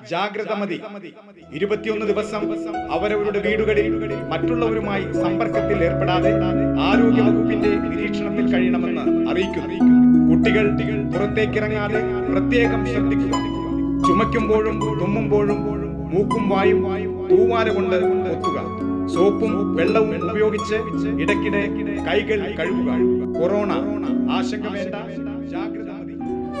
ജാഗ്രത മതി ഇരുപത്തിയൊന്ന് ദിവസം അവരവരുടെ വീടുകളിൽ മറ്റുള്ളവരുമായി സമ്പർക്കത്തിൽ ഏർപ്പെടാതെ ആരോഗ്യ വകുപ്പിന്റെ നിരീക്ഷണത്തിൽ കഴിയണമെന്ന് അറിയിക്കുന്നു കുട്ടികൾ പുറത്തേക്കിറങ്ങാതെ പ്രത്യേകം ശ്രദ്ധിക്കുക ചുമയ്ക്കുമ്പോഴും തുമ്മുമ്പോഴും മൂക്കും വായും തൂവാല കൊണ്ട് പൊത്തുക സോപ്പും വെള്ളവും ഉപയോഗിച്ച് ഇടയ്ക്കിടെ കൈകൾ കഴുകുക കൊറോണ ആശങ്ക വേണ്ട ജാഗ്രത മതി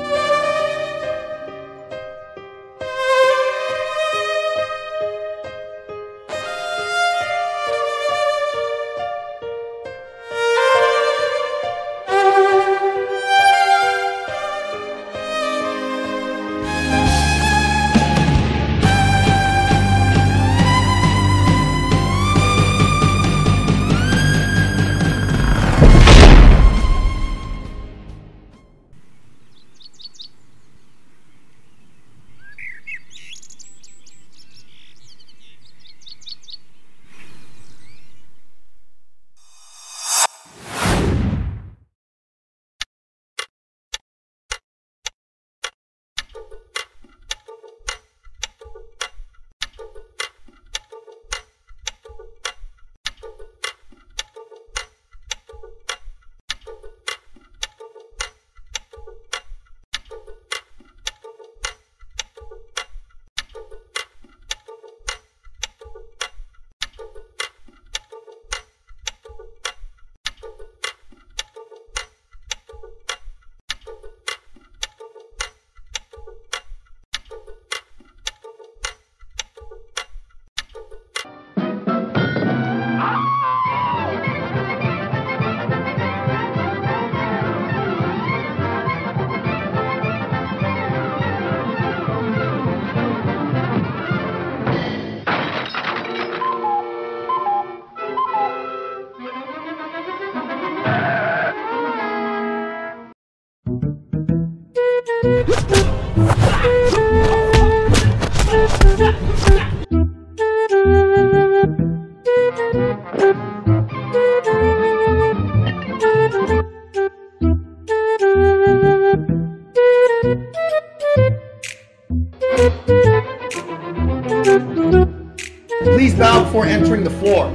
Please bow before entering the floor.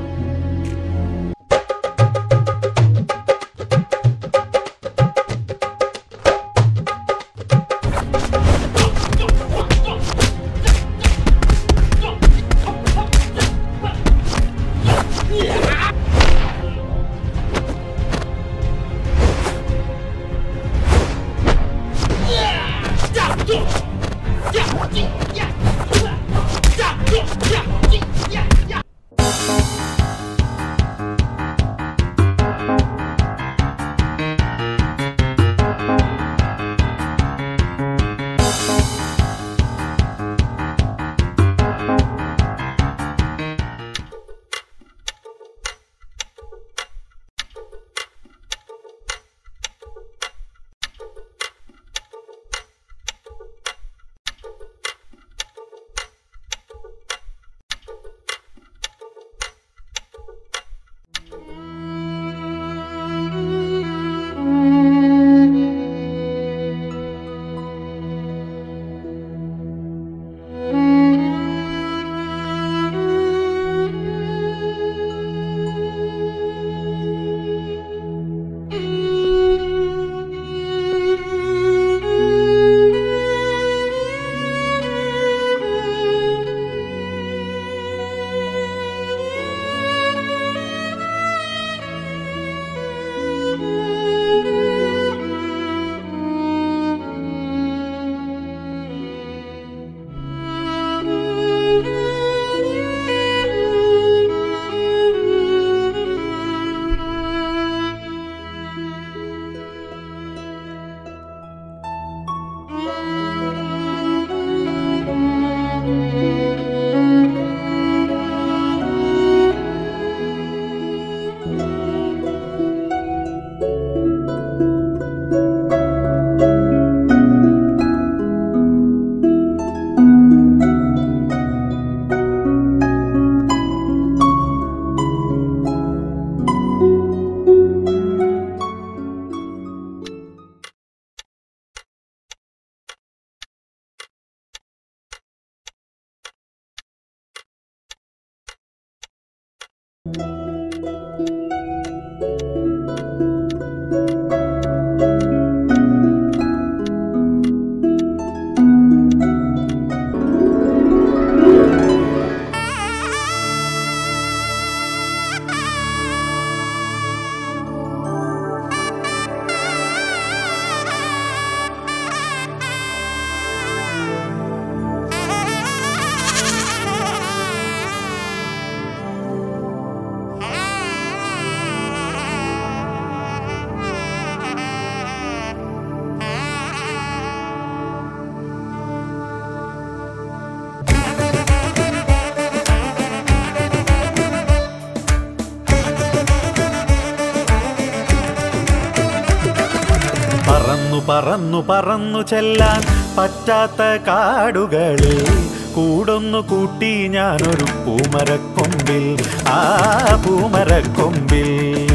പറന്നു പറന്നു ചെല്ലാൻ പറ്റാത്ത കാടുകളിൽ കൂടൊന്നു കൂട്ടി ഞാനൊരു പൂമരക്കൊമ്പിൽ ആ പൂമരക്കൊമ്പിൽ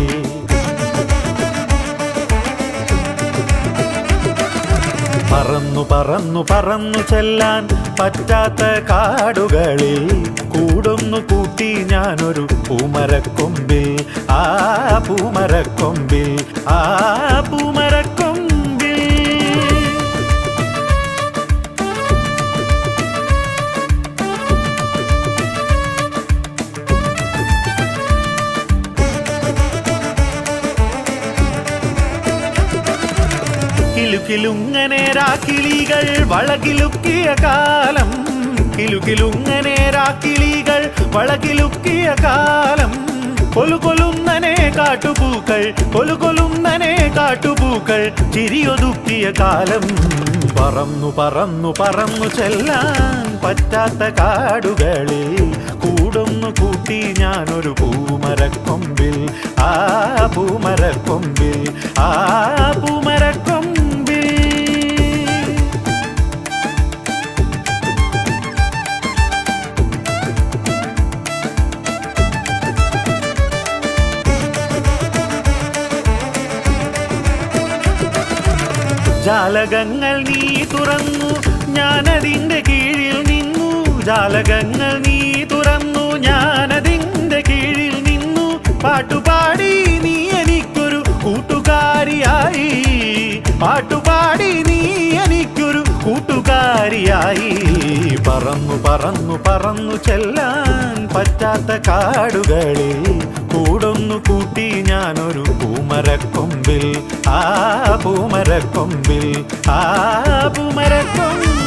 പറന്നു പറന്നു പറന്നു ചെല്ലാൻ പറ്റാത്ത കാടുകളിൽ കൂടൊന്നു കൂട്ടി ഞാനൊരു പൂമരക്കൊമ്പിൽ ആ പൂമരക്കൊമ്പിൽ ആ പൂമരക്കൊമ്പിൽ കിലുകിലുങ്ങനെ രാക്കിളികൾ വളകിലുക്കിയ കാലം കിലുകിലുങ്ങനെ രാക്കിളികൾ വളകിലുക്കിയ കാലം കൊലുകൊലുന്നനെ കാട്ടുപൂക്കൾ കൊലുകൊലുന്നനെ കാട്ടുപൂക്കൾ ചിരിയൊതുക്കിയ കാലം പറന്നു പറന്നു പറന്നു ചെല്ലാൻ പറ്റാത്ത കാടുകളിൽ കൂടൊന്നു കൂട്ടി ഞാനൊരു പൂമരക്കൊമ്പിൽ ആ പൂമരക്കൊമ്പിൽ ആ പൂമരക്കൊമ്പിൽ ജാലകങ്ങൾ നീ തുറന്നു ഞാനതിൻ്റെ കീഴിൽ നിന്നു ജാലകങ്ങൾ നീ തുറന്നു ഞാനതിൻ്റെ കീഴിൽ നിന്നു പാട്ടുപാടി നീ എനിക്കൊരു കൂട്ടുകാരിയായി പാട്ടുപാടി നീ എനിക്കൊരു കൂട്ടുകാരിയായി പറന്നു പറന്നു പറന്നു ചെല്ലാൻ പറ്റാത്ത കാടുകളിൽ കൂടൊന്നു കൂട്ടി ഞാനൊരു പൂമരക്കൊമ്പിൽ ആ പൂമരക്കൊമ്പിൽ ആ പൂമരക്കൊമ്പിൽ